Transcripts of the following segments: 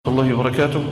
الله وبركاته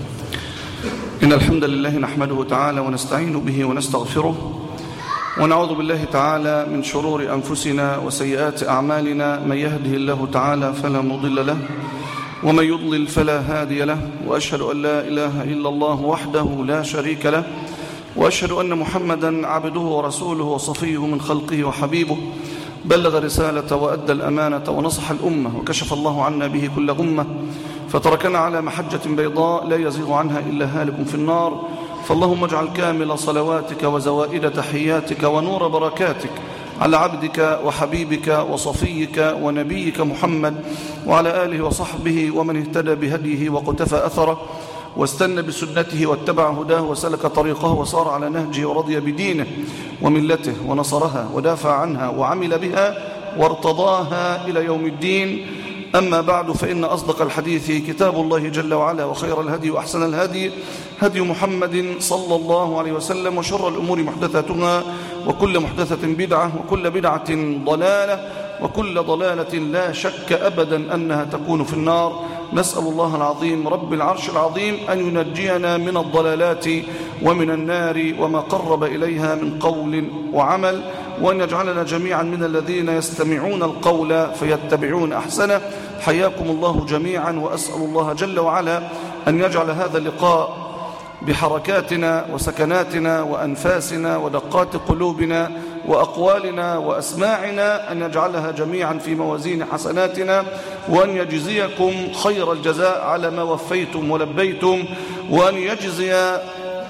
إن الحمد لله نحمده تعالى ونستعين به ونستغفره ونعوذ بالله تعالى من شرور أنفسنا وسيئات أعمالنا من يهده الله تعالى فلا مضل له ومن يضلل فلا هادي له وأشهد أن لا إله إلا الله وحده لا شريك له وأشهد أن محمدا عبده ورسوله وصفيه من خلقه وحبيبه بلغ رسالة وأدى الأمانة ونصح الأمة وكشف الله عنا به كل غمة فتركنا على محجة بيضاء لا يزيغ عنها إلا هالك في النار فاللهم اجعل كامل صلواتك وزوائد تحياتك ونور بركاتك على عبدك وحبيبك وصفيك ونبيك محمد وعلى آله وصحبه ومن اهتدى بهديه وقتفى أثره واستنى بسنته واتبع هداه وسلك طريقه وصار على نهجه ورضي بدينه وملته ونصرها ودافع عنها وعمل بها وارتضاها إلى يوم الدين أما بعد فإن أصدق الحديث كتاب الله جل وعلا وخير الهدي وأحسن الهدي هدي محمد صلى الله عليه وسلم وشر الأمور محدثاتها وكل محدثة بدعة وكل بدعة ضلالة وكل ضلالة لا شك أبدا أنها تكون في النار نسأل الله العظيم رب العرش العظيم أن ينجينا من الضلالات ومن النار وما قرب إليها من قول وعمل وأن يجعلنا جميعا من الذين يستمعون القول فيتبعون أحسنه حياكم الله جميعا وأسأل الله جل وعلا أن يجعل هذا اللقاء بحركاتنا وسكناتنا وأنفاسنا ودقات قلوبنا وأقوالنا وأسماعنا أن يجعلها جميعا في موازين حسناتنا وأن يجزيكم خير الجزاء على ما وفيتم ولبيتم وأن يجزي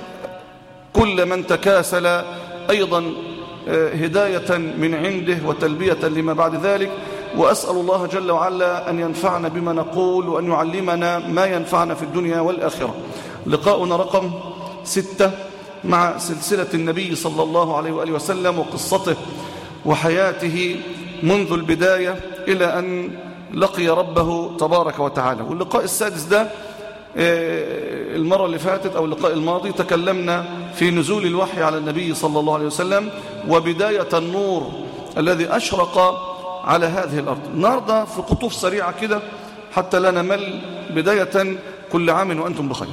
كل من تكاسل أيضا هداية من عنده وتلبية لما بعد ذلك وأسأل الله جل وعلا أن ينفعنا بما نقول وأن يعلمنا ما ينفعنا في الدنيا والآخرة لقاؤنا رقم ستة مع سلسلة النبي صلى الله عليه وآله وسلم وقصته وحياته منذ البداية إلى أن لقي ربه تبارك وتعالى واللقاء السادس ده المرة اللي فاتت أو اللقاء الماضي تكلمنا في نزول الوحي على النبي صلى الله عليه وسلم وبداية النور الذي أشرق على هذه الأرض النهاردة في قطوف سريعة كده حتى لا نمل بداية كل عام وأنتم بخير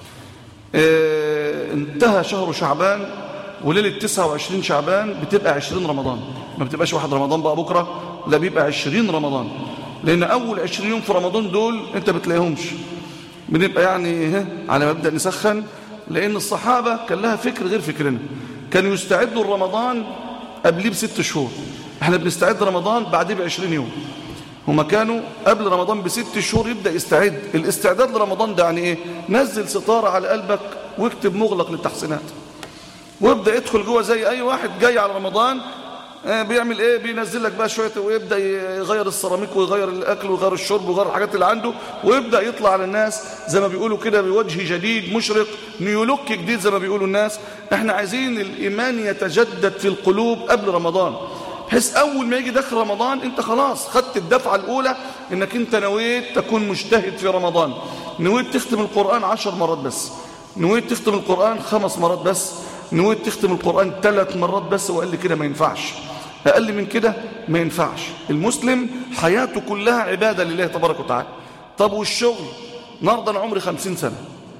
اه انتهى شهر شعبان وليلة 29 شعبان بتبقى 20 رمضان ما بتبقاش واحد رمضان بقى بكرة لا بيبقى 20 رمضان لأن أول 20 يوم في رمضان دول أنت بتلاقيهمش بنبقى يعني على مبدأ نسخن لأن الصحابة كان لها فكر غير فكرنا كانوا يستعدوا رمضان قبليه بست شهور احنا بنستعد رمضان بعديه بعشرين يوم هما كانوا قبل رمضان بست شهور يبدأ يستعد الاستعداد لرمضان ده يعني ايه نزل ستارة على قلبك واكتب مغلق للتحسينات وابدأ يدخل جوه زي اي واحد جاي على رمضان بيعمل ايه بينزل لك بقى شويه ويبدا يغير السيراميك ويغير الاكل ويغير الشرب ويغير الحاجات اللي عنده ويبدا يطلع على الناس زي ما بيقولوا كده بوجه جديد مشرق نيولوك جديد زي ما بيقولوا الناس احنا عايزين الايمان يتجدد في القلوب قبل رمضان بحيث اول ما يجي داخل رمضان انت خلاص خدت الدفعه الاولى انك انت نويت تكون مجتهد في رمضان نويت تختم القران عشر مرات بس نويت تختم القران خمس مرات بس نويت تختم القرآن ثلاث مرات بس وقال لي كده ما ينفعش أقل من كده ما ينفعش المسلم حياته كلها عبادة لله تبارك وتعالى طب والشغل النهارده أنا عمري خمسين سنة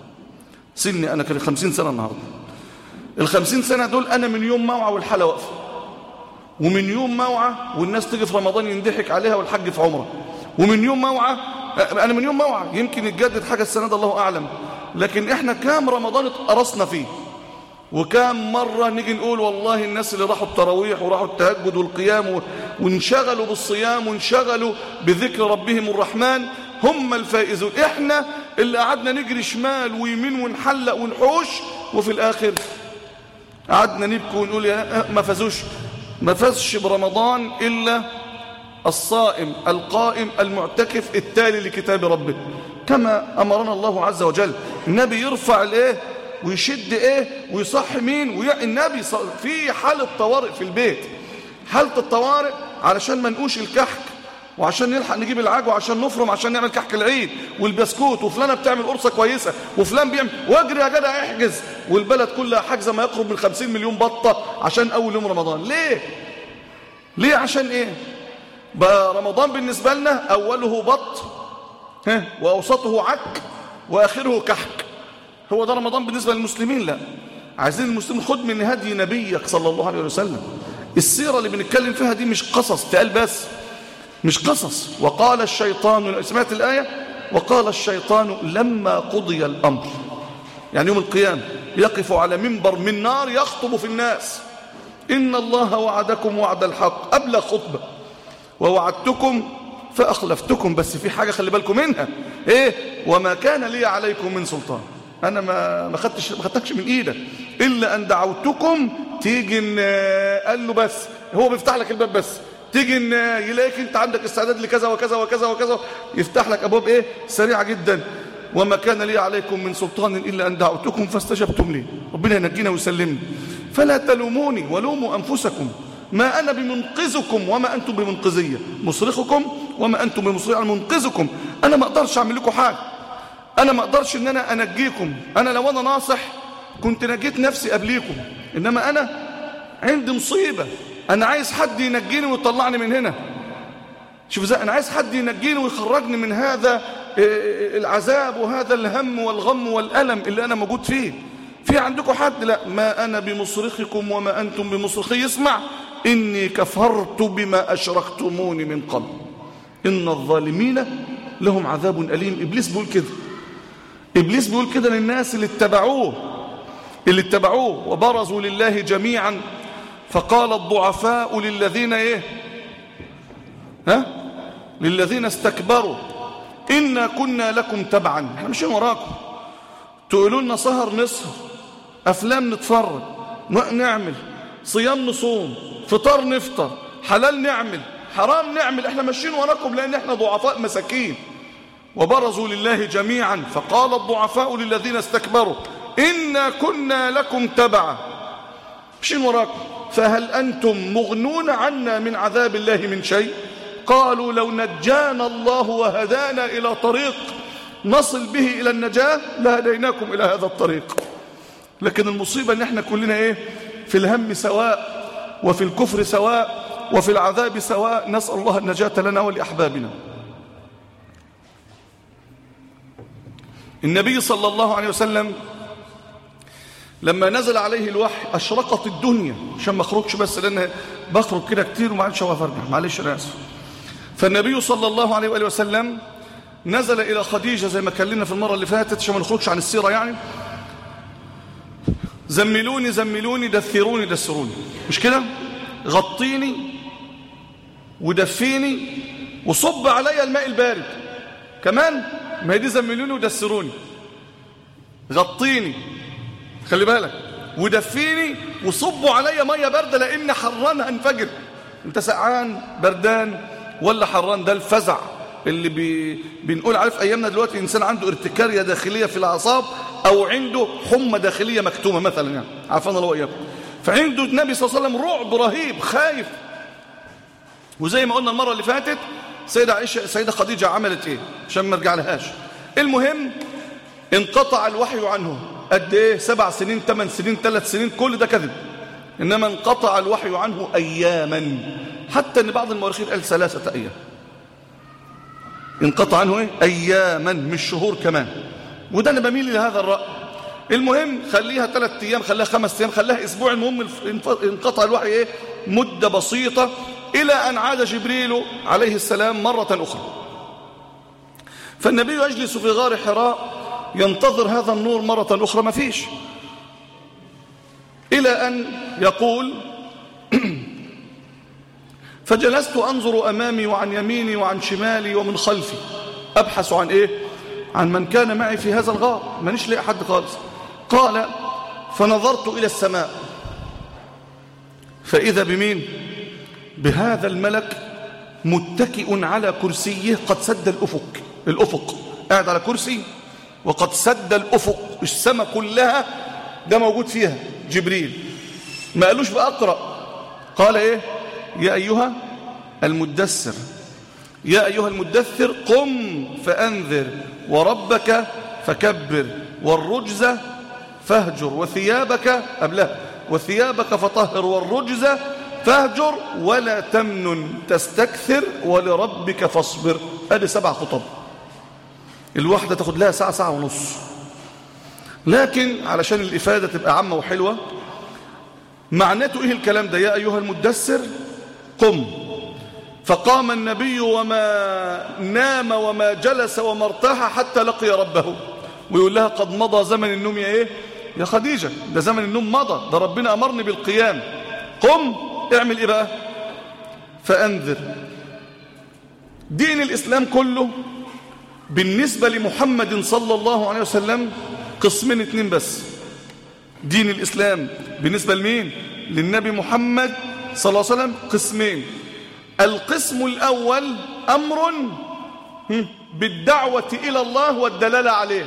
سني أنا كان خمسين سنة النهاردة الخمسين سنة دول أنا من يوم موعى والحالة واقفة ومن يوم موعى والناس تيجي في رمضان يندحك عليها والحج في عمره ومن يوم موعى أنا من يوم موعى يمكن يتجدد حاجة السنة ده الله أعلم لكن إحنا كام رمضان اتقرصنا فيه وكام مرة نيجي نقول والله الناس اللي راحوا التراويح وراحوا التهجد والقيام وانشغلوا بالصيام وانشغلوا بذكر ربهم الرحمن هم الفائزون احنا اللي قعدنا نجري شمال ويمين ونحلق ونحوش وفي الاخر قعدنا نبكي ونقول يا ما فازوش ما فازش برمضان الا الصائم القائم المعتكف التالي لكتاب ربه كما امرنا الله عز وجل النبي يرفع الايه ويشد ايه ويصح مين ويع... النبي ص... في حالة طوارئ في البيت حالة الطوارئ علشان ما نقوش الكحك وعشان نلحق نجيب العجوة عشان نفرم عشان نعمل كحك العيد والبسكوت وفلانة بتعمل قرصة كويسة وفلان بيعمل واجري يا جدع احجز والبلد كلها حاجزة ما يقرب من 50 مليون بطة عشان أول يوم رمضان ليه؟ ليه عشان ايه؟ بقى رمضان بالنسبة لنا أوله بط ها وأوسطه عك وآخره كحك هو ده رمضان بالنسبة للمسلمين لا عايزين المسلمين خد من هدي نبيك صلى الله عليه وسلم السيرة اللي بنتكلم فيها دي مش قصص تقال بس مش قصص وقال الشيطان سمعت الآية وقال الشيطان لما قضي الأمر يعني يوم القيامة يقف على منبر من نار يخطب في الناس إن الله وعدكم وعد الحق قبل خطبة ووعدتكم فأخلفتكم بس في حاجة خلي بالكم منها إيه وما كان لي عليكم من سلطان أنا ما ما خدتش ما خدتكش من إيدك إلا أن دعوتكم تيجي قال له بس هو بيفتح لك الباب بس تيجي يلاقيك أنت عندك استعداد لكذا وكذا وكذا وكذا يفتح لك أبواب إيه سريعة جدا وما كان لي عليكم من سلطان إلا أن دعوتكم فاستجبتم لي ربنا ينجينا ويسلمنا فلا تلوموني ولوموا أنفسكم ما أنا بمنقذكم وما أنتم بمنقذية مصرخكم وما أنتم بمصرخ أنا منقذكم أنا ما أقدرش أعمل لكم حاجة أنا ما أقدرش أن أنا أنجيكم أنا لو أنا ناصح كنت نجيت نفسي قبليكم إنما أنا عندي مصيبة أنا عايز حد ينجيني ويطلعني من هنا شوف ازاي أنا عايز حد ينجيني ويخرجني من هذا العذاب وهذا الهم والغم والألم اللي أنا موجود فيه في عندكم حد لا ما أنا بمصرخكم وما أنتم بمصرخي اسمع إني كفرت بما أشركتموني من قبل إن الظالمين لهم عذاب أليم إبليس بيقول كده إبليس بيقول كده للناس اللي اتبعوه اللي اتبعوه وبرزوا لله جميعا فقال الضعفاء للذين ايه ها للذين استكبروا إنا كنا لكم تبعا احنا مشين وراكم تقولوا لنا سهر نسهر أفلام نتفرج نعمل صيام نصوم فطار نفطر حلال نعمل حرام نعمل احنا ماشيين وراكم لأن احنا ضعفاء مساكين وبرزوا لله جميعا فقال الضعفاء للذين استكبروا إنا كنا لكم تبعا ماشيين وراكم فهل أنتم مغنون عنا من عذاب الله من شيء قالوا لو نجانا الله وهدانا إلى طريق نصل به إلى النجاة لهديناكم إلى هذا الطريق لكن المصيبة ان احنا كلنا ايه في الهم سواء وفي الكفر سواء وفي العذاب سواء نسأل الله النجاة لنا ولأحبابنا النبي صلى الله عليه وسلم لما نزل عليه الوحي أشرقت الدنيا عشان ما اخرجش بس لأن بخرج كده كتير وما عادش أوقف أرجع معلش أنا آسف فالنبي صلى الله عليه وآله وسلم نزل إلى خديجة زي ما كلمنا في المرة اللي فاتت عشان ما نخرجش عن السيرة يعني زملوني زملوني دثروني دثروني مش كده غطيني ودفيني وصب علي الماء البارد كمان ما هي دي زملوني ودثروني غطيني خلي بالك ودفيني وصبوا علي ميه بارده لان حران هنفجر انت سقعان بردان ولا حران ده الفزع اللي بي بنقول عليه في ايامنا دلوقتي انسان عنده ارتكاريه داخليه في الاعصاب او عنده حمى داخليه مكتومه مثلا يعني عافانا الله واياكم فعنده النبي صلى الله عليه وسلم رعب رهيب خايف وزي ما قلنا المره اللي فاتت سيده عائشه سيده خديجه عملت ايه عشان ما ارجع لهاش المهم انقطع الوحي عنه قد ايه سبع سنين ثمان سنين ثلاث سنين كل ده كذب انما انقطع الوحي عنه اياما حتى ان بعض المؤرخين قال ثلاثه ايام انقطع عنه ايه اياما مش شهور كمان وده انا بميل لهذا الراي المهم خليها ثلاث ايام خليها خمس ايام خليها اسبوع المهم انقطع الوحي ايه مده بسيطه الى ان عاد جبريل عليه السلام مره اخرى فالنبي يجلس في غار حراء ينتظر هذا النور مرة أخرى ما فيش إلى أن يقول فجلست أنظر أمامي وعن يميني وعن شمالي ومن خلفي أبحث عن إيه عن من كان معي في هذا الغار مانيش لاقي حد خالص قال فنظرت إلى السماء فإذا بمين بهذا الملك متكئ على كرسيه قد سد الأفق الأفق قاعد على كرسي وقد سد الأفق السماء كلها ده موجود فيها جبريل ما قالوش بأقرأ قال إيه يا أيها المدثر يا أيها المدثر قم فأنذر وربك فكبر والرجز فاهجر وثيابك قبلها وثيابك فطهر والرجز فاهجر ولا تمنن تستكثر ولربك فاصبر ادي سبع خطب الواحدة تاخد لها ساعة ساعة ونص لكن علشان الإفادة تبقى عامة وحلوة معناته إيه الكلام ده يا أيها المدثر قم فقام النبي وما نام وما جلس وما ارتاح حتى لقي ربه ويقول لها قد مضى زمن النوم يا إيه يا خديجة ده زمن النوم مضى ده ربنا أمرني بالقيام قم اعمل إيه بقى فأنذر دين الإسلام كله بالنسبة لمحمد صلى الله عليه وسلم قسمين اتنين بس دين الإسلام بالنسبة لمين للنبي محمد صلى الله عليه وسلم قسمين القسم الأول أمر بالدعوة إلى الله والدلالة عليه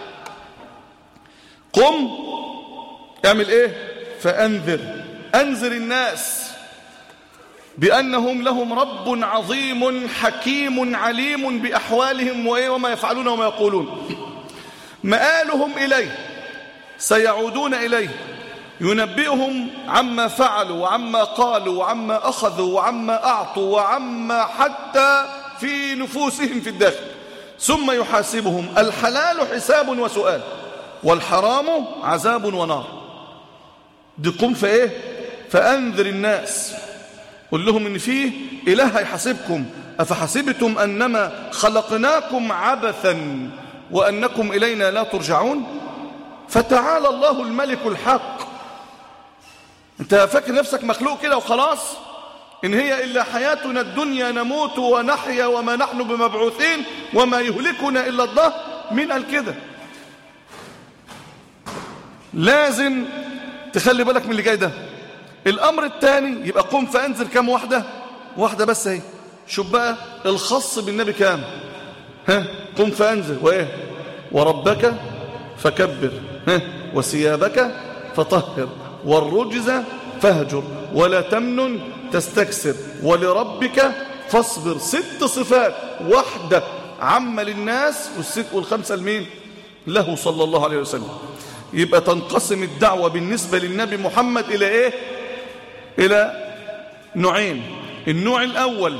قم اعمل ايه فأنذر أنذر الناس بأنهم لهم رب عظيم حكيم عليم بأحوالهم وما يفعلون وما يقولون مآلهم إليه سيعودون إليه ينبئهم عما فعلوا وعما قالوا وعما أخذوا وعما أعطوا وعما حتى في نفوسهم في الداخل ثم يحاسبهم الحلال حساب وسؤال والحرام عذاب ونار دي قم فإيه فأنذر الناس قل لهم إن فيه إله هيحاسبكم أفحسبتم أنما خلقناكم عبثا وأنكم إلينا لا ترجعون فتعالى الله الملك الحق انت فاكر نفسك مخلوق كده وخلاص إن هي إلا حياتنا الدنيا نموت ونحيا وما نحن بمبعوثين وما يهلكنا إلا الظهر من الكده لازم تخلي بالك من اللي جاي ده الأمر الثاني يبقى قم فأنزل كام واحدة واحدة بس اهي شوف بقى الخاص بالنبي كام ها قم فأنزل وإيه وربك فكبر ها وثيابك فطهر والرجز فاهجر ولا تمنن تستكسر ولربك فاصبر ست صفات واحدة عامة للناس والست والخمسة لمين له صلى الله عليه وسلم يبقى تنقسم الدعوة بالنسبة للنبي محمد إلى إيه إلى نوعين النوع الأول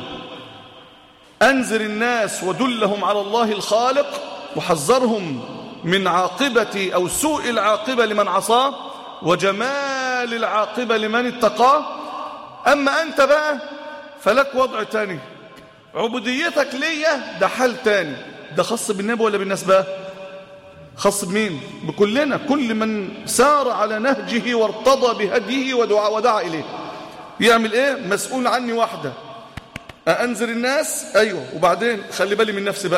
أنذر الناس ودلهم على الله الخالق وحذرهم من عاقبة أو سوء العاقبة لمن عصاه وجمال العاقبة لمن اتقاه أما أنت بقى فلك وضع تاني عبوديتك ليا ده حال تاني ده خاص بالنبي ولا بالناس بقى خاص بمين بكلنا كل من سار على نهجه وارتضى بهديه ودعا, ودعا إليه يعمل ايه مسؤول عني واحدة أنذر الناس أيوة وبعدين خلي بالي من نفسي بقى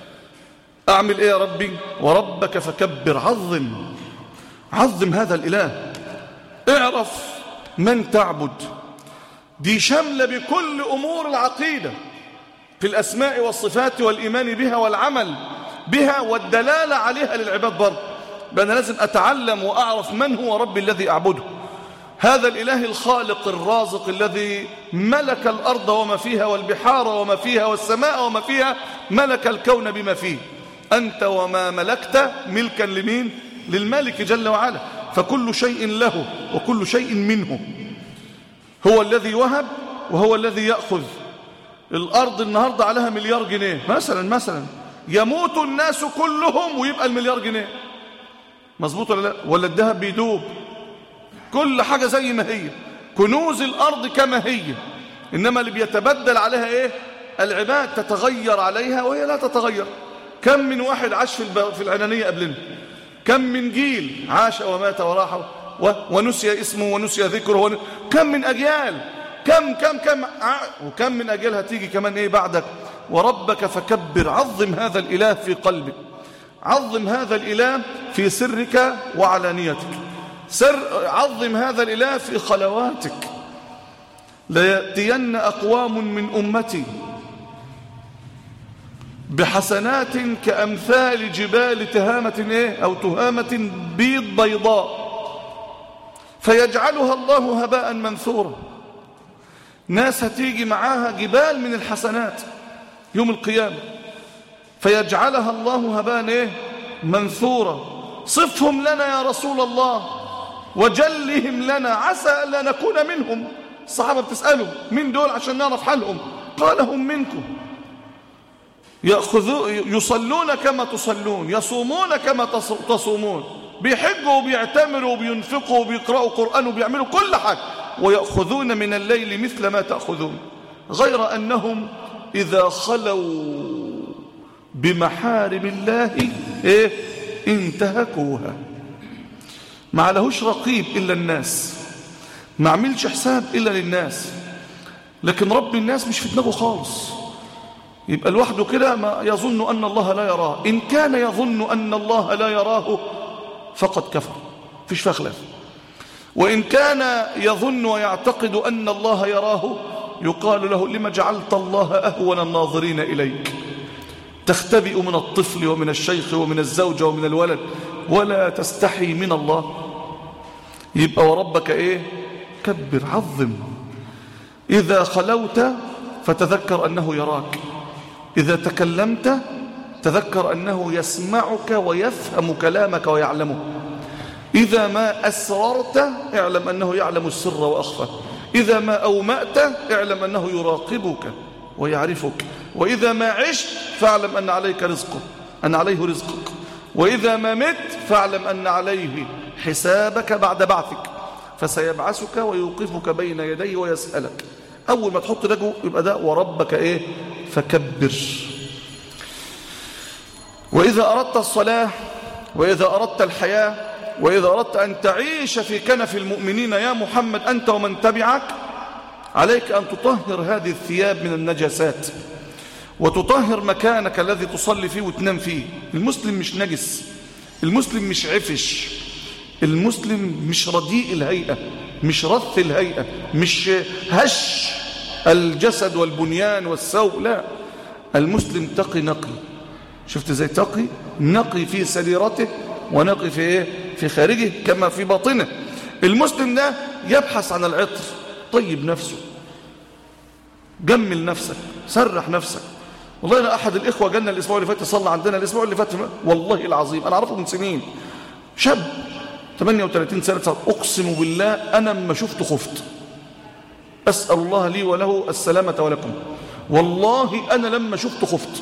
أعمل إيه يا ربي وربك فكبر عظم عظم هذا الإله اعرف من تعبد دي شاملة بكل أمور العقيدة في الأسماء والصفات والإيمان بها والعمل بها والدلالة عليها للعباد برضه بأنا لازم أتعلم وأعرف من هو ربي الذي أعبده هذا الإله الخالق الرازق الذي ملك الأرض وما فيها والبحار وما فيها والسماء وما فيها ملك الكون بما فيه أنت وما ملكت ملكا لمين للمالك جل وعلا فكل شيء له وكل شيء منه هو الذي وهب وهو الذي يأخذ الأرض النهاردة عليها مليار جنيه مثلا مثلا يموت الناس كلهم ويبقى المليار جنيه مظبوط ولا لا ولا الذهب بيدوب كل حاجة زي ما هي كنوز الأرض كما هي إنما اللي بيتبدل عليها إيه العباد تتغير عليها وهي لا تتغير كم من واحد عاش في في العنانية قبلنا كم من جيل عاش ومات وراح ونسي اسمه ونسي ذكره كم من أجيال كم كم كم وكم من أجيال هتيجي كمان إيه بعدك وربك فكبر عظم هذا الإله في قلبك عظم هذا الإله في سرك وعلانيتك سر عظم هذا الإله في خلواتك ليأتين أقوام من أمتي بحسنات كأمثال جبال تهامة إيه؟ أو تهامة بيض بيضاء فيجعلها الله هباء منثورا ناس هتيجي معاها جبال من الحسنات يوم القيامة فيجعلها الله هباء إيه؟ منثورا صفهم لنا يا رسول الله وجلهم لنا عسى ألا نكون منهم الصحابة بتسألوا من دول عشان نعرف حالهم قال هم منكم يأخذوا يصلون كما تصلون يصومون كما تصومون بيحجوا وبيعتمروا وبينفقوا وبيقرأوا قرآن وبيعملوا كل حاجة ويأخذون من الليل مثل ما تأخذون غير أنهم إذا خلوا بمحارم الله إيه انتهكوها ما عليهوش رقيب إلا الناس ما عملش حساب إلا للناس لكن رب الناس مش في دماغه خالص يبقى لوحده كده ما يظن أن الله لا يراه إن كان يظن أن الله لا يراه فقد كفر فيش فيها خلاف وإن كان يظن ويعتقد أن الله يراه يقال له لما جعلت الله أهون الناظرين إليك تختبئ من الطفل ومن الشيخ ومن الزوجة ومن الولد ولا تستحي من الله يبقى وربك إيه كبر عظم إذا خلوت فتذكر أنه يراك إذا تكلمت تذكر أنه يسمعك ويفهم كلامك ويعلمه إذا ما أسررت اعلم أنه يعلم السر وأخفى إذا ما أومأت اعلم أنه يراقبك ويعرفك وإذا ما عشت فاعلم أن عليك رزقه أن عليه رزقك وإذا ما مت فاعلم أن عليه حسابك بعد بعثك فسيبعثك ويوقفك بين يديه ويسألك أول ما تحط رجو يبقى ده وربك إيه فكبر وإذا أردت الصلاة وإذا أردت الحياة وإذا أردت أن تعيش في كنف المؤمنين يا محمد أنت ومن تبعك عليك أن تطهر هذه الثياب من النجاسات وتطهر مكانك الذي تصلي فيه وتنام فيه المسلم مش نجس المسلم مش عفش المسلم مش رديء الهيئة مش رث الهيئة مش هش الجسد والبنيان والسوء لا المسلم تقي نقي شفت ازاي تقي نقي في سريرته ونقي في ايه في خارجه كما في باطنه المسلم ده يبحث عن العطر طيب نفسه جمل نفسك سرح نفسك والله أنا أحد الإخوة جالنا الأسبوع اللي فات صلى عندنا الأسبوع اللي فات والله العظيم أنا أعرفه من سنين شاب 38 سنة أقسم بالله أنا ما شفته خفت أسأل الله لي وله السلامة ولكم والله أنا لما شفته خفت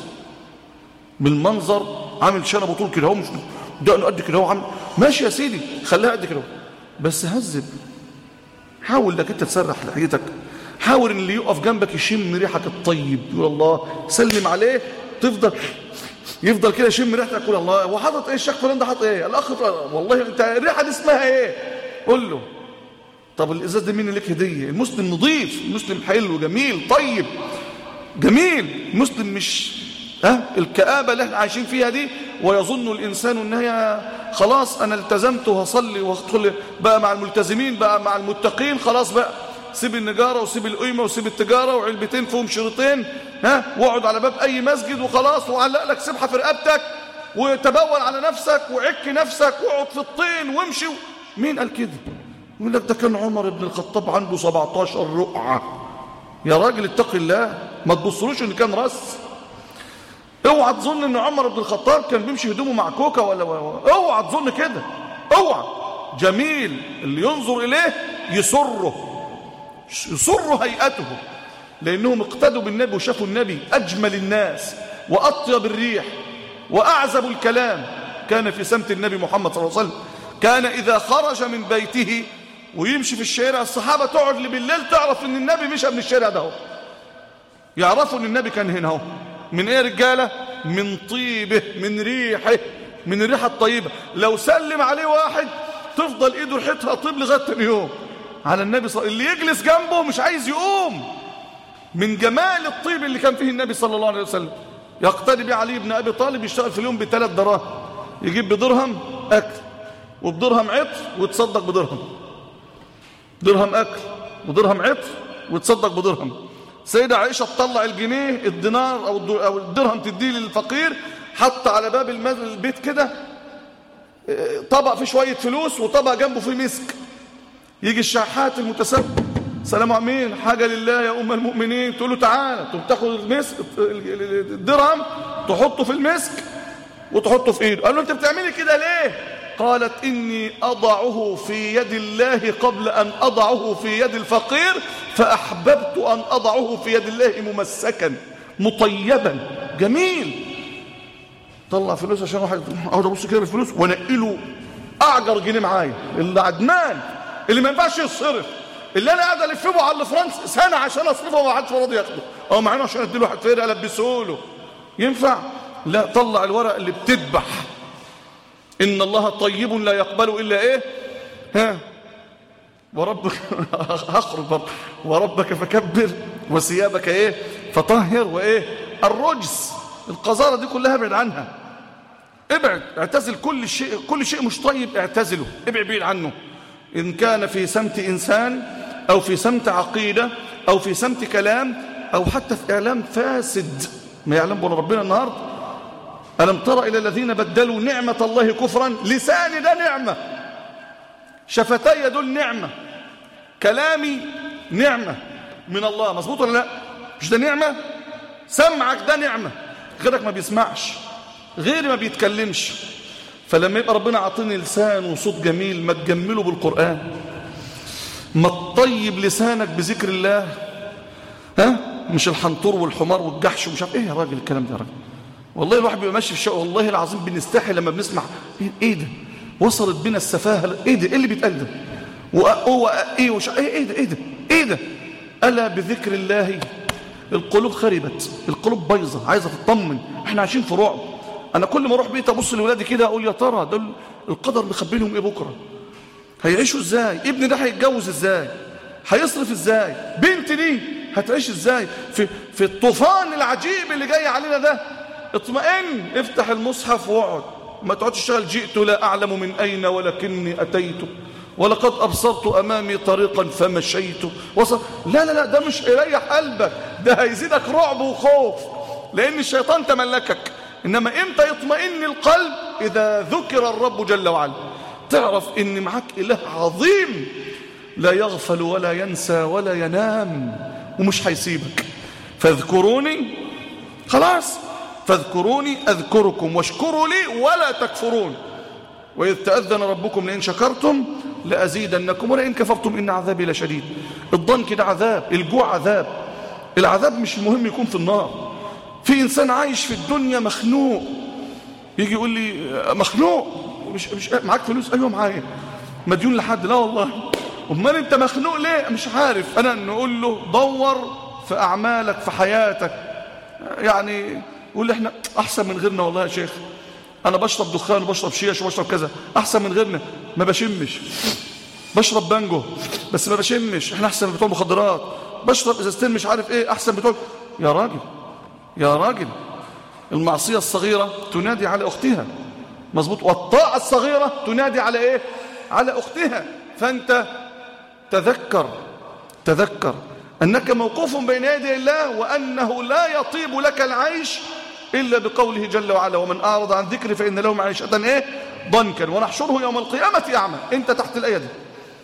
بالمنظر عامل شنبه طول كده هو مش دقنه قد كده هو عامل ماشي يا سيدي خليها قد كده بس هذب حاول انك انت تسرح لحيتك حاول ان اللي يقف جنبك يشم ريحك الطيب يقول الله سلم عليه تفضل يفضل كده يشم ريحتك يقول الله هو حاطط ايه الشيخ فلان ده حاطط ايه الاخ والله انت الريحه دي اسمها ايه قول له طب الازاز ده مين لك هديه المسلم نظيف المسلم حلو جميل طيب جميل المسلم مش ها الكآبة اللي احنا عايشين فيها دي ويظن الإنسان ان هي خلاص أنا التزمت وهصلي وهدخل بقى مع الملتزمين بقى مع المتقين خلاص بقى سيب النجارة وسيب القيمة وسيب التجارة وعلبتين فيهم شريطين ها واقعد على باب أي مسجد وخلاص وعلق لك سبحة في رقبتك وتبول على نفسك وعك نفسك واقعد في الطين وامشي مين قال كده يقول لك ده كان عمر بن الخطاب عنده 17 رقعة يا راجل اتق الله ما تبصلوش ان كان رأس اوعى تظن ان عمر بن الخطاب كان بيمشي هدومه مع كوكا ولا اوعى تظن كده اوعى جميل اللي ينظر اليه يسره يسر هيئته لانهم اقتدوا بالنبي وشافوا النبي اجمل الناس واطيب الريح واعزب الكلام كان في سمت النبي محمد صلى الله عليه وسلم كان اذا خرج من بيته ويمشي في الشارع الصحابه تقعد بالليل تعرف ان النبي مشى من الشارع ده يعرفوا ان النبي كان هنا اهو من ايه رجاله من طيبه من ريحه من الريحه الطيبه لو سلم عليه واحد تفضل ايده ريحتها طيب لغايه ثاني يوم على النبي صلى اللي يجلس جنبه مش عايز يقوم من جمال الطيب اللي كان فيه النبي صلى الله عليه وسلم يقتدي به علي بن ابي طالب يشتغل في اليوم بثلاث دراهم يجيب بدرهم اكل وبدرهم عطر ويتصدق بدرهم درهم اكل ودرهم عطر ويتصدق بدرهم سيدة عائشة تطلع الجنيه الدينار أو الدرهم تديه للفقير حط على باب البيت كده طبق فيه شوية فلوس وطبق جنبه فيه مسك يجي الشحات المتسبب سلام امين حاجة لله يا أم المؤمنين تقول له تعالى تقوم تاخد المسك الدرهم تحطه في المسك وتحطه في ايده قال له انت بتعملي كده ليه قالت إني أضعه في يد الله قبل أن أضعه في يد الفقير فأحببت أن أضعه في يد الله ممسكا مطيبا جميل طلع فلوس عشان واحد اقعد ابص كده بالفلوس وانقله اعجر جنيه معايا اللي عدمان اللي ما ينفعش يتصرف اللي انا قاعد الفه على الفرنس سنه عشان اصرفه وما حدش راضي ياخده اه مع انه عشان اديله واحد فير البسه له ينفع لا طلع الورق اللي بتذبح ان الله طيب لا يقبل الا ايه ها وربك هخرج برضه وربك فكبر وثيابك ايه فطهر وايه الرجس القذاره دي كلها ابعد عنها ابعد اعتزل كل شيء كل شيء مش طيب اعتزله ابعد بعيد عنه ان كان في سمت انسان او في سمت عقيده او في سمت كلام او حتى في اعلام فاسد ما يعلم به ربنا النهارده الم تر الى الذين بدلوا نعمه الله كفرا لساني ده نعمه شفتي دول نعمه كلامي نعمه من الله مظبوط ولا لا مش ده نعمه سمعك ده نعمه غيرك ما بيسمعش غيري ما بيتكلمش فلما يبقى ربنا عطيني لسان وصوت جميل ما تجمله بالقرآن ما تطيب لسانك بذكر الله ها مش الحنطور والحمار والجحش ومش عارف ايه يا راجل الكلام ده يا راجل والله الواحد بيبقى ماشي في شقه والله العظيم بنستحي لما بنسمع ايه, إيه ده وصلت بينا السفاهه ايه ده ايه اللي بيتقال ده وهو ايه وش ايه ايه ده ايه ده ايه ده الا بذكر الله القلوب خربت القلوب بايظه عايزه تطمن احنا عايشين في رعب انا كل ما اروح بيت ابص لاولادي كده اقول يا ترى دول القدر مخبي لهم ايه بكره هيعيشوا ازاي ابني ده هيتجوز ازاي هيصرف ازاي بنتي دي هتعيش ازاي في في الطوفان العجيب اللي جاي علينا ده اطمئن افتح المصحف واقعد ما تقعدش تشتغل جئت لا اعلم من اين ولكني اتيت ولقد ابصرت امامي طريقا فمشيت وصل لا لا لا ده مش يريح قلبك ده هيزيدك رعب وخوف لان الشيطان تملكك إنما إمتى يطمئن القلب إذا ذكر الرب جل وعلا تعرف إن معك إله عظيم لا يغفل ولا ينسى ولا ينام ومش هيسيبك فاذكروني خلاص فاذكروني أذكركم واشكروا لي ولا تكفرون وإذ تأذن ربكم لئن شكرتم لأزيدنكم ولئن كفرتم إن عذابي لشديد الضنك ده عذاب الجوع عذاب العذاب مش المهم يكون في النار في إنسان عايش في الدنيا مخنوق يجي يقول لي مخنوق مش, مش معاك فلوس أيوة معايا مديون لحد لا والله امال انت مخنوق ليه مش عارف انا نقول له دور في اعمالك في حياتك يعني يقول لي احنا احسن من غيرنا والله يا شيخ انا بشرب دخان وبشرب شيش وبشرب كذا احسن من غيرنا ما بشمش بشرب بانجو بس ما بشمش احنا احسن من بتوع المخدرات بشرب ازازتين مش عارف ايه احسن بتوع يا راجل يا راجل المعصية الصغيرة تنادي على أختها مظبوط والطاعة الصغيرة تنادي على إيه على أختها فأنت تذكر تذكر أنك موقوف بين يدي الله وأنه لا يطيب لك العيش إلا بقوله جل وعلا ومن أعرض عن ذكري فإن له معيشة إيه ضنكا ونحشره يوم القيامة أعمى أنت تحت الآية دي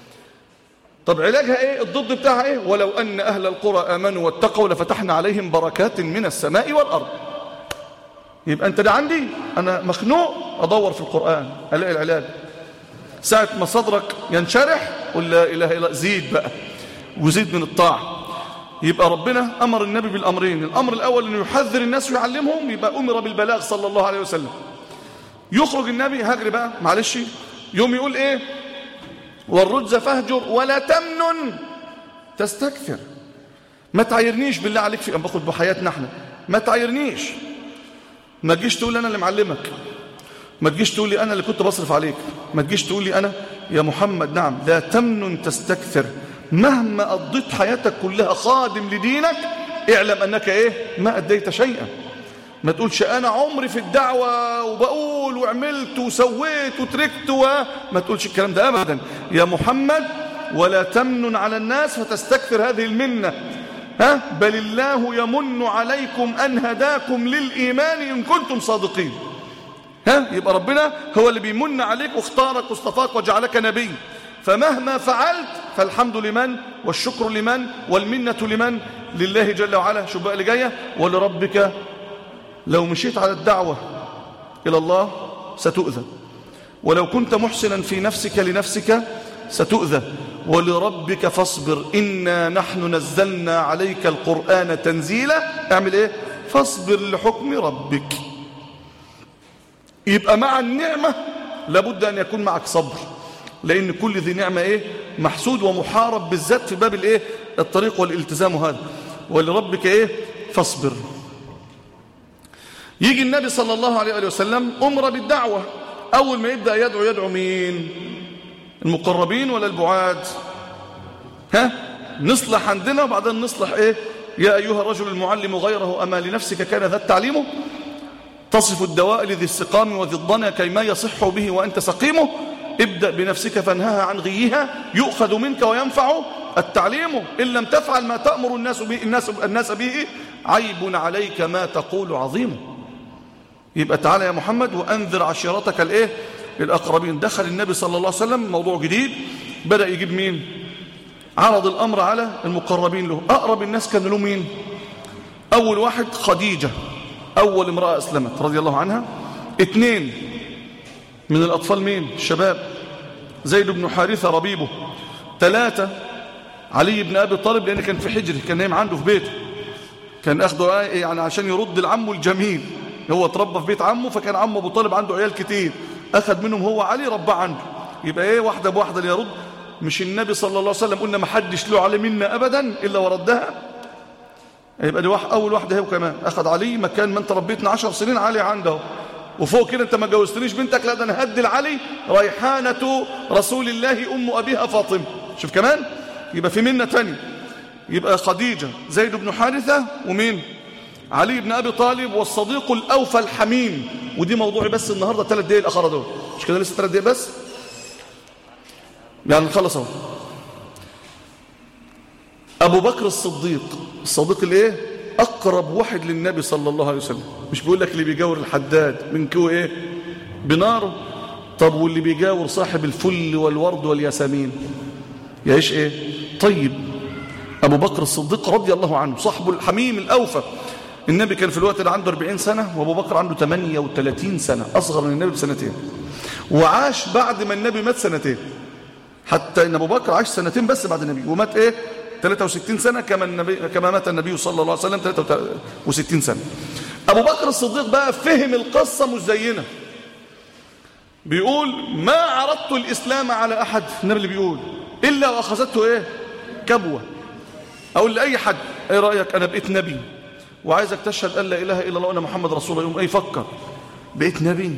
طب علاجها ايه الضد بتاعها ايه ولو ان اهل القرى امنوا واتقوا لفتحنا عليهم بركات من السماء والارض يبقى انت ده عندي انا مخنوق ادور في القران الاقي العلاج ساعه ما صدرك ينشرح قل لا اله الا زيد بقى وزيد من الطاعه يبقى ربنا امر النبي بالامرين الامر الاول انه يحذر الناس ويعلمهم يبقى امر بالبلاغ صلى الله عليه وسلم يخرج النبي هجري بقى معلش يوم يقول ايه والرجز فاهجر ولا تمنن تستكثر ما تعايرنيش بالله عليك في باخد بحياتنا احنا ما تعايرنيش ما تجيش تقول انا اللي معلمك ما تجيش تقول لي انا اللي كنت بصرف عليك ما تجيش تقول لي انا يا محمد نعم لا تمنن تستكثر مهما قضيت حياتك كلها خادم لدينك اعلم انك ايه ما اديت شيئا ما تقولش انا عمري في الدعوة وبقول وعملت وسويت وتركت وما تقولش الكلام ده ابدا يا محمد ولا تمنن على الناس فتستكثر هذه المنة ها بل الله يمن عليكم ان هداكم للايمان ان كنتم صادقين ها يبقى ربنا هو اللي بيمن عليك واختارك واصطفاك وجعلك نبي فمهما فعلت فالحمد لمن والشكر لمن والمنة لمن لله جل وعلا شوف بقى اللي جايه ولربك لو مشيت على الدعوة إلى الله ستؤذى ولو كنت محسنا في نفسك لنفسك ستؤذى ولربك فاصبر إنا نحن نزلنا عليك القرآن تنزيلا اعمل إيه فاصبر لحكم ربك يبقى مع النعمة لابد أن يكون معك صبر لأن كل ذي نعمة إيه محسود ومحارب بالذات في باب الإيه الطريق والالتزام هذا ولربك إيه فاصبر يجي النبي صلى الله عليه وسلم أمر بالدعوة أول ما يبدأ يدعو يدعو مين المقربين ولا البعاد ها نصلح عندنا وبعدين نصلح إيه يا أيها الرجل المعلم غيره أما لنفسك كان ذا التعليم تصف الدواء لذي السقام وذي الضنا كيما يصح به وأنت سقيمه ابدأ بنفسك فانهاها عن غيها يؤخذ منك وينفع التعليم إن لم تفعل ما تأمر الناس به, الناس, الناس به عيب عليك ما تقول عظيم يبقى تعالى يا محمد وأنذر عشيرتك الإيه الأقربين دخل النبي صلى الله عليه وسلم موضوع جديد بدأ يجيب مين عرض الأمر على المقربين له أقرب الناس كان له مين أول واحد خديجة أول امرأة أسلمت رضي الله عنها اثنين من الأطفال مين الشباب زيد بن حارثة ربيبه ثلاثة علي بن أبي طالب لأن كان في حجره كان نايم عنده في بيته كان أخده يعني عشان يرد العم الجميل هو اتربى في بيت عمه فكان عمه أبو طالب عنده عيال كتير أخذ منهم هو علي ربى عنده يبقى إيه واحدة بواحدة ليرد مش النبي صلى الله عليه وسلم قلنا ما حدش له علي منا أبدا إلا وردها يبقى دي واحد أول واحدة هي كمان أخذ علي مكان ما أنت ربيتنا عشر سنين علي عنده وفوق كده أنت ما جوزتنيش بنتك لا ده أنا هدي العلي ريحانة رسول الله أم أبيها فاطمة شوف كمان يبقى في منا تاني يبقى خديجة زيد بن حارثة ومين علي بن أبي طالب والصديق الأوفى الحميم ودي موضوعي بس النهاردة ثلاث دقايق الأخرى دول مش كده لسه ثلاث دقايق بس يعني نخلص اهو أبو بكر الصديق الصديق الايه أقرب واحد للنبي صلى الله عليه وسلم مش بيقول لك اللي بيجاور الحداد من كو ايه بناره طب واللي بيجاور صاحب الفل والورد والياسمين يعيش ايه طيب أبو بكر الصديق رضي الله عنه صاحب الحميم الأوفى النبي كان في الوقت ده عنده 40 سنة وأبو بكر عنده 38 سنة أصغر من النبي بسنتين وعاش بعد ما النبي مات سنتين حتى ان ابو بكر عاش سنتين بس بعد النبي ومات ايه 63 سنه كما النبي كما مات النبي صلى الله عليه وسلم 63 سنه ابو بكر الصديق بقى فهم القصه مش زينا بيقول ما عرضت الاسلام على احد النبي اللي بيقول الا واخذته ايه كبوه اقول لاي حد ايه رايك انا بقيت نبي وعايزك تشهد ان لا اله الا الله وانا محمد رسول الله يوم ايه فكر بقيت نبي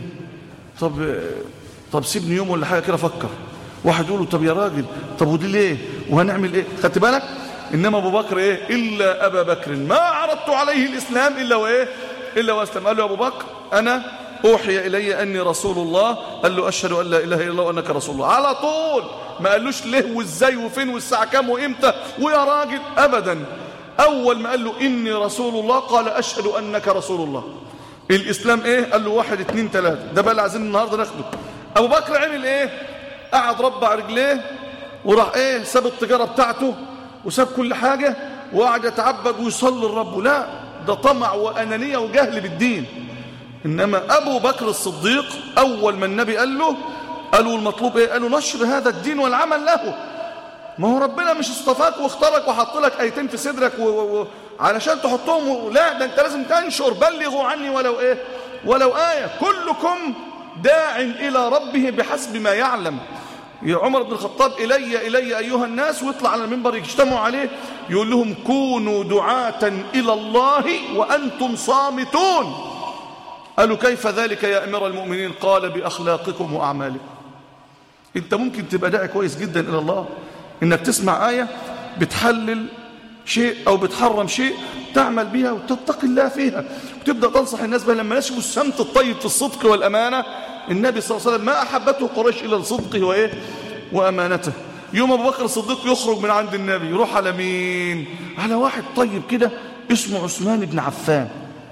طب طب سيبني يوم ولا حاجه كده افكر واحد يقول له طب يا راجل طب ودي ليه وهنعمل ايه خدت بالك انما ابو بكر ايه الا ابا بكر ما عرضت عليه الاسلام الا وايه الا واسلم قال له يا ابو بكر انا اوحي الي اني رسول الله قال له اشهد ان لا اله الا الله وانك رسول الله على طول ما قالوش ليه وازاي وفين والساعه كام وامتى ويا راجل ابدا اول ما قال له اني رسول الله قال اشهد انك رسول الله الاسلام ايه قال له واحد اتنين تلاته ده بقى اللي عايزين النهارده ناخده ابو بكر عمل ايه قعد ربع رجليه وراح ايه ساب التجارة بتاعته وساب كل حاجة وقعد يتعبد ويصلي لربه لا ده طمع وأنانية وجهل بالدين إنما أبو بكر الصديق أول ما النبي قال له قالوا المطلوب ايه قالوا نشر هذا الدين والعمل له ما هو ربنا مش اصطفاك واختارك وحط لك ايتين في صدرك و... و... و... علشان تحطهم و... لا ده انت لازم تنشر بلغوا عني ولو ايه ولو آية كلكم داع إلى ربه بحسب ما يعلم يا عمر بن الخطاب إلي إلي أيها الناس ويطلع على المنبر يجتمعوا عليه يقول لهم كونوا دعاة إلى الله وأنتم صامتون قالوا كيف ذلك يا أمير المؤمنين قال بأخلاقكم وأعمالكم أنت ممكن تبقى داعي كويس جدا إلى الله إنك تسمع آية بتحلل شيء أو بتحرم شيء تعمل بها وتتقي الله فيها وتبدأ تنصح الناس بها لما يشبوا السمت الطيب في الصدق والأمانة النبي صلى الله عليه وسلم ما أحبته قريش إلا لصدقه وإيه وأمانته يوم أبو بكر الصديق يخرج من عند النبي يروح على مين على واحد طيب كده اسمه عثمان بن عفان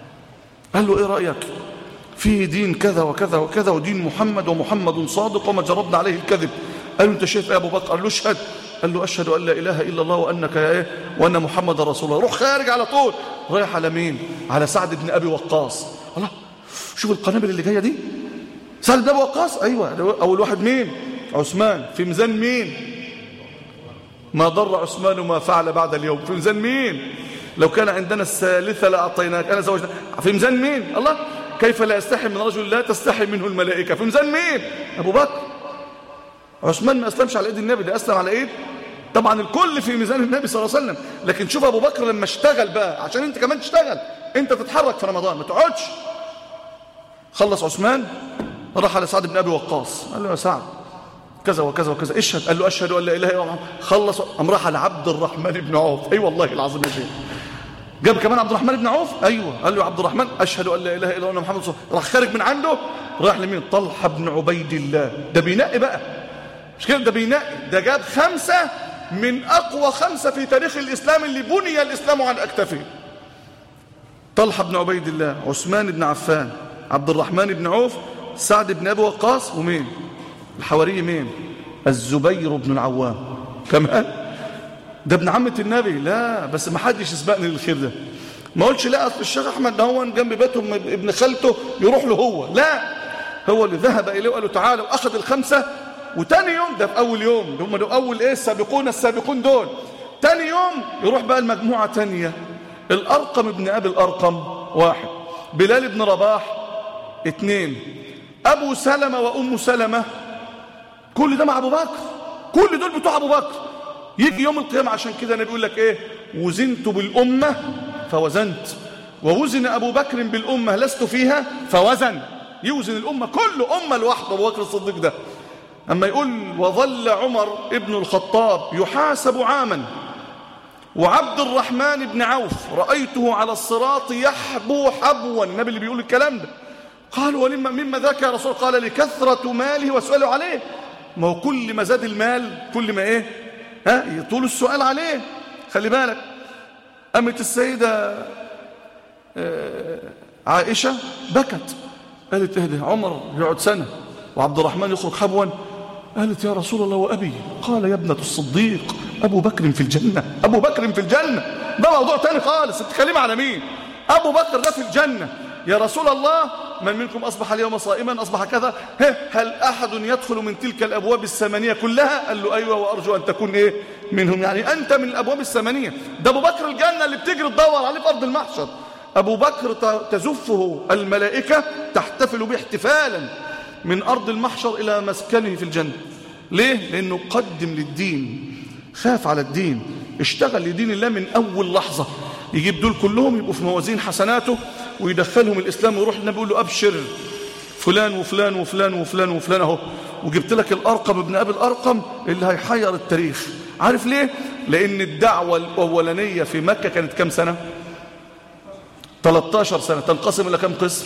قال له إيه رأيك في دين كذا وكذا وكذا ودين محمد ومحمد صادق وما جربنا عليه الكذب قال له انت شايف يا ابو بكر قال له اشهد قال له اشهد ان لا اله الا الله وانك يا ايه وان محمد رسول الله روح خارج على طول رايح على مين على سعد بن ابي وقاص الله شوف القنابل اللي جايه دي سعد بن ابي وقاص ايوه اول واحد مين عثمان في ميزان مين ما ضر عثمان ما فعل بعد اليوم في ميزان مين لو كان عندنا الثالثة لأعطيناك أنا زوجنا في ميزان مين الله كيف لا يستحي من رجل لا تستحي منه الملائكة في ميزان مين أبو بكر عثمان ما أسلمش على إيد النبي ده أسلم على إيد طبعا الكل في ميزان النبي صلى الله عليه وسلم لكن شوف أبو بكر لما اشتغل بقى عشان أنت كمان تشتغل أنت تتحرك في رمضان ما تقعدش خلص عثمان راح على سعد بن أبي وقاص قال له يا سعد كذا وكذا وكذا اشهد قال له اشهد ان لا اله الا الله خلص قام راح على عبد الرحمن بن عوف اي والله العظيم يا شيخ جاب كمان عبد الرحمن بن عوف ايوه قال له يا عبد الرحمن اشهد ان لا اله الا الله محمد رسول الله راح خارج من عنده راح لمين طلحه بن عبيد الله ده بينقي بقى مش كده ده بينقي ده جاب خمسه من اقوى خمسه في تاريخ الاسلام اللي بني الاسلام عن اكتافهم طلحه بن عبيد الله عثمان بن عفان عبد الرحمن بن عوف سعد بن ابي وقاص ومين الحواري مين الزبير بن العوام كمان ده ابن عمة النبي لا بس ما حدش يسبقني للخير ده ما قلتش لا اصل الشيخ احمد ده هو جنب بيتهم ابن خالته يروح له هو لا هو اللي ذهب اليه وقال له تعالى واخذ الخمسه وتاني يوم ده في اول يوم هم دول اول ايه السابقون السابقون دول تاني يوم يروح بقى المجموعه تانيه الارقم ابن ابي الارقم واحد بلال بن رباح اثنين ابو سلمه وام سلمه كل ده مع ابو بكر كل دول بتوع ابو بكر يجي يوم القيامه عشان كده النبي يقول لك ايه وزنت بالامه فوزنت ووزن ابو بكر بالامه لست فيها فوزن يوزن الامه كل امه لوحده ابو بكر الصديق ده اما يقول وظل عمر ابن الخطاب يحاسب عاما وعبد الرحمن بن عوف رايته على الصراط يحبو حبوا النبي اللي بيقول الكلام ده قالوا ولما مما ذاك يا رسول قال لكثره ماله وسؤاله عليه ما هو كل ما زاد المال كل ما ايه ها يطول السؤال عليه خلي بالك قامت السيدة عائشة بكت قالت اهدى عمر يقعد سنة وعبد الرحمن يخرج حبوا قالت يا رسول الله وأبي قال يا ابنة الصديق أبو بكر في الجنة أبو بكر في الجنة ده موضوع تاني خالص تتكلم على مين أبو بكر ده في الجنة يا رسول الله من منكم أصبح اليوم صائما أصبح كذا هل أحد يدخل من تلك الأبواب الثمانية كلها قال له أيوة وأرجو أن تكون إيه منهم يعني أنت من الأبواب الثمانية ده أبو بكر الجنة اللي بتجري تدور عليه في أرض المحشر أبو بكر تزفه الملائكة تحتفل به احتفالا من أرض المحشر إلى مسكنه في الجنة ليه؟ لأنه قدم للدين خاف على الدين اشتغل لدين الله من أول لحظة يجيب دول كلهم يبقوا في موازين حسناته ويدخلهم الإسلام ويروح النبي يقول له أبشر فلان وفلان وفلان وفلان وفلان أهو وجبت لك الأرقم ابن أبي الأرقم اللي هيحير التاريخ عارف ليه؟ لأن الدعوة الأولانية في مكة كانت كم سنة؟ 13 سنة تنقسم إلى كم قسم؟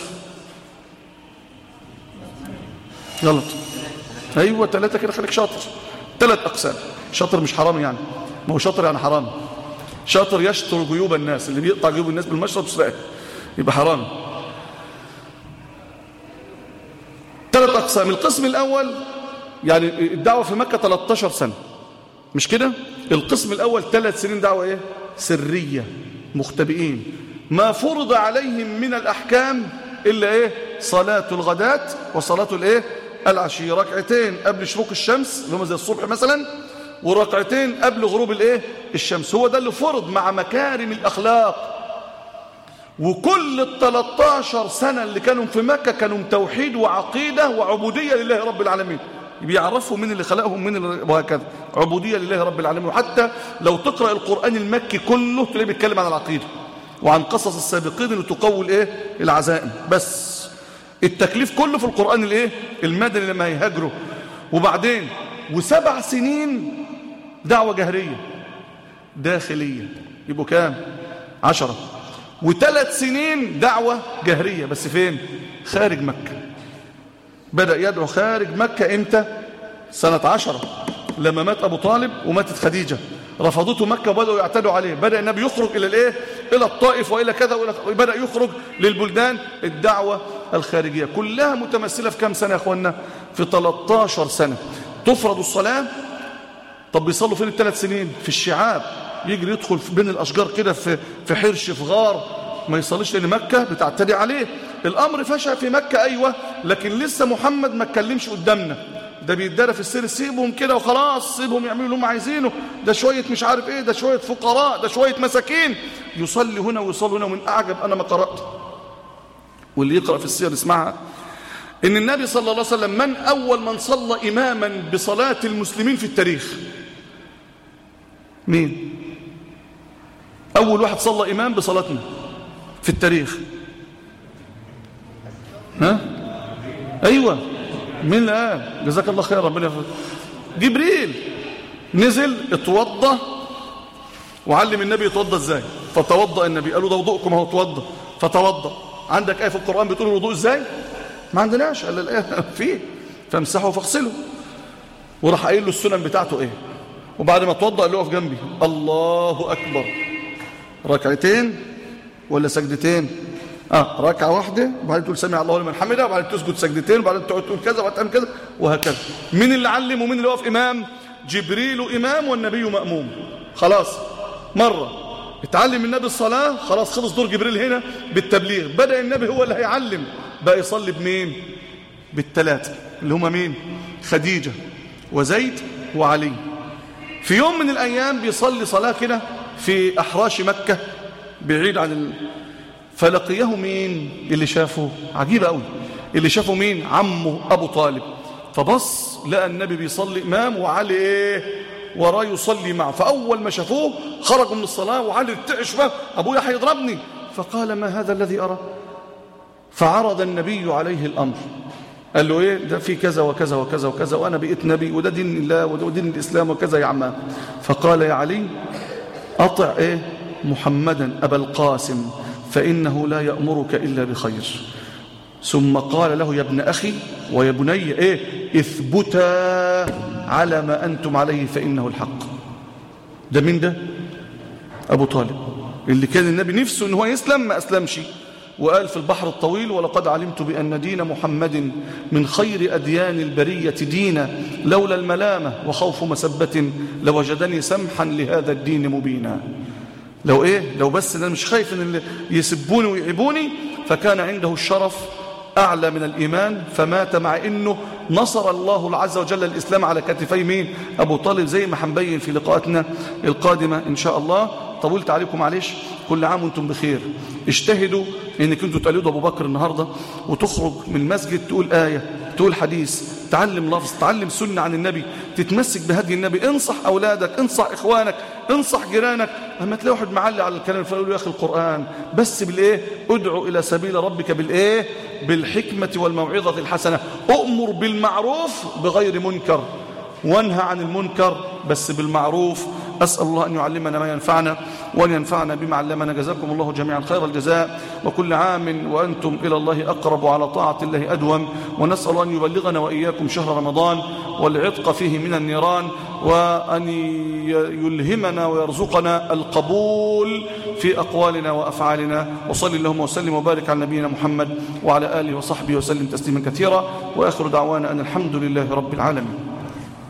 غلط أيوة ثلاثة كده خليك شاطر ثلاث أقسام شاطر مش حرام يعني ما هو شاطر يعني حرام شاطر يشطر جيوب الناس اللي بيقطع جيوب الناس بالمشرب سرقه يبقى حرام ثلاث أقسام القسم الأول يعني الدعوة في مكة 13 سنة مش كده القسم الأول ثلاث سنين دعوة إيه سرية مختبئين ما فرض عليهم من الأحكام إلا إيه صلاة الغداة وصلاة الإيه العشي ركعتين قبل شروق الشمس اللي هم زي الصبح مثلا وركعتين قبل غروب الايه الشمس هو ده اللي فرض مع مكارم الاخلاق وكل ال 13 سنه اللي كانوا في مكه كانوا توحيد وعقيده وعبوديه لله رب العالمين بيعرفوا مين اللي خلقهم مين اللي وهكذا عبوديه لله رب العالمين وحتى لو تقرا القران المكي كله تلاقيه بيتكلم عن العقيده وعن قصص السابقين اللي تقوي الايه العزائم بس التكليف كله في القران الايه المدني لما هيهاجروا وبعدين وسبع سنين دعوة جهرية داخلية يبقوا كام عشرة وثلاث سنين دعوة جهرية بس فين خارج مكة بدأ يدعو خارج مكة امتى سنة عشرة لما مات أبو طالب وماتت خديجة رفضته مكة وبدأوا يعتدوا عليه بدأ النبي يخرج إلى الإيه إلى الطائف وإلى كذا وبدأ يخرج للبلدان الدعوة الخارجية كلها متمثلة في كم سنة يا أخوانا في 13 سنة تفرض الصلاة طب بيصلوا فين الثلاث سنين في الشعاب يجري يدخل بين الأشجار كده في في حرش في غار ما يصليش لأن مكة بتعتدي عليه الأمر فشى في مكة أيوة لكن لسه محمد ما اتكلمش قدامنا ده بيتدرى في السر سيبهم كده وخلاص سيبهم يعملوا اللي هم عايزينه ده شوية مش عارف ايه ده شوية فقراء ده شوية مساكين يصلي هنا ويصلي هنا ومن أعجب أنا ما قرأت واللي يقرأ في السير اسمعها إن النبي صلى الله عليه وسلم من أول من صلى إماما بصلاة المسلمين في التاريخ مين أول واحد صلى إمام بصلاتنا في التاريخ ها أيوة مين اللي قال جزاك الله خير ربنا يغفر جبريل نزل اتوضى وعلم النبي يتوضى ازاي فتوضى النبي قالوا ده وضوءكم اهو اتوضى فتوضى عندك ايه في القران بتقول الوضوء ازاي ما عندناش قال الايه فيه فامسحوا فاغسلوا وراح قايل له السنن بتاعته ايه وبعد ما اتوضى قال له اقف جنبي الله اكبر ركعتين ولا سجدتين اه ركعه واحده وبعدين تقول سمع الله لمن حمده وبعدين تسجد سجدتين وبعدين تقعد تقول كذا وبعدين تعمل كذا وهكذا مين اللي علم ومين اللي واقف امام جبريل امام والنبي ماموم خلاص مره اتعلم النبي الصلاه خلاص خلص دور جبريل هنا بالتبليغ بدا النبي هو اللي هيعلم بقى يصلي بمين بالثلاثه اللي هم مين خديجه وزيد وعلي في يوم من الايام بيصلي صلاه كده في احراش مكه بعيد عن ال... فلقيه مين اللي شافه عجيب قوي اللي شافه مين عمه ابو طالب فبص لقى النبي بيصلي امام وعلي ايه وراه يصلي معه فاول ما شافوه خرجوا من الصلاه وعلي ارتعش بقى ابويا هيضربني فقال ما هذا الذي ارى فعرض النبي عليه الامر قال له ايه ده في كذا وكذا وكذا وكذا وانا بقيت نبي وده دين الله وده دين الاسلام وكذا يا عمام فقال يا علي اطع ايه محمدا ابا القاسم فإنه لا يأمرك إلا بخير ثم قال له يا ابن أخي ويا بني إيه اثبتا على ما أنتم عليه فإنه الحق ده من ده أبو طالب اللي كان النبي نفسه أنه يسلم ما أسلمش وقال في البحر الطويل ولقد علمت بأن دين محمد من خير أديان البرية دينا لولا الملامة وخوف مسبة لوجدني سمحا لهذا الدين مبينا لو ايه لو بس انا مش خايف ان اللي يسبوني ويعيبوني فكان عنده الشرف اعلى من الايمان فمات مع انه نصر الله عز وجل الاسلام على كتفي مين ابو طالب زي ما هنبين في لقاءاتنا القادمه ان شاء الله طولت عليكم معلش كل عام وانتم بخير اجتهدوا انك انتوا تقلدوا ابو بكر النهارده وتخرج من المسجد تقول ايه تقول حديث تعلم لفظ تعلم سنه عن النبي تتمسك بهدي النبي انصح اولادك انصح اخوانك انصح جيرانك اما تلاقي واحد معلق على الكلام فيقول له يا اخي القران بس بالايه ادعو الى سبيل ربك بالايه بالحكمه والموعظه الحسنه اؤمر بالمعروف بغير منكر وانهى عن المنكر بس بالمعروف أسأل الله أن يعلمنا ما ينفعنا وأن ينفعنا بما علمنا جزاكم الله جميعا خير الجزاء وكل عام وأنتم إلى الله أقرب على طاعة الله أدوم ونسأل الله أن يبلغنا وإياكم شهر رمضان والعتق فيه من النيران وأن يلهمنا ويرزقنا القبول في أقوالنا وأفعالنا وصل اللهم وسلم وبارك على نبينا محمد وعلى آله وصحبه وسلم تسليما كثيرا وآخر دعوانا أن الحمد لله رب العالمين